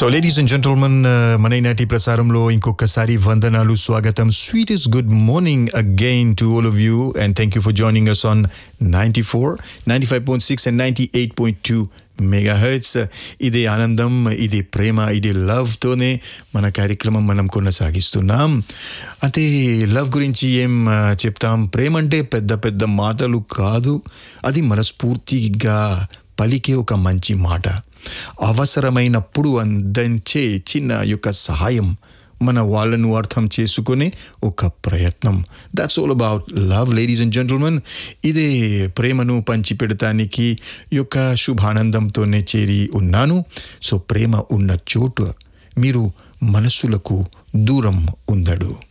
so ladies and gentlemen మన ఈనాటి ప్రసారంలో ఇంకొకసారి వందనాలు స్వాగతం sweetest good morning again to all of you and thank you for joining us on ninety four ninety five point six and ninety eight point two megahertz ఇదే ఆనందం ఇదే ప్రేమ ఇదే లవ్తోనే మన కార్యక్రమం మనం కొనసాగిస్తున్నాం అంటే లవ్ గురించి ఏం ఆ, చెప్తాం ప్రేమ అంటే పెద్ద పెద్ద మాటలు కాదు అది మనస్ఫూర్తిగా పలికే ఒక మంచి మాట అవసరమైనప్పుడు అందించే చిన్న యొక్క సహాయం మన వాళ్ళను అర్థం చేసుకునే ఒక ప్రయత్నం that's all about love ladies and gentlemen ఇదే ప్రేమను పంచిపెడటానికి యొక్క శుభానందంతోనే చేరి ఉన్నాను సో ప్రేమ ఉన్న చోటు మీరు మనస్సులకు దూరం ఉందడు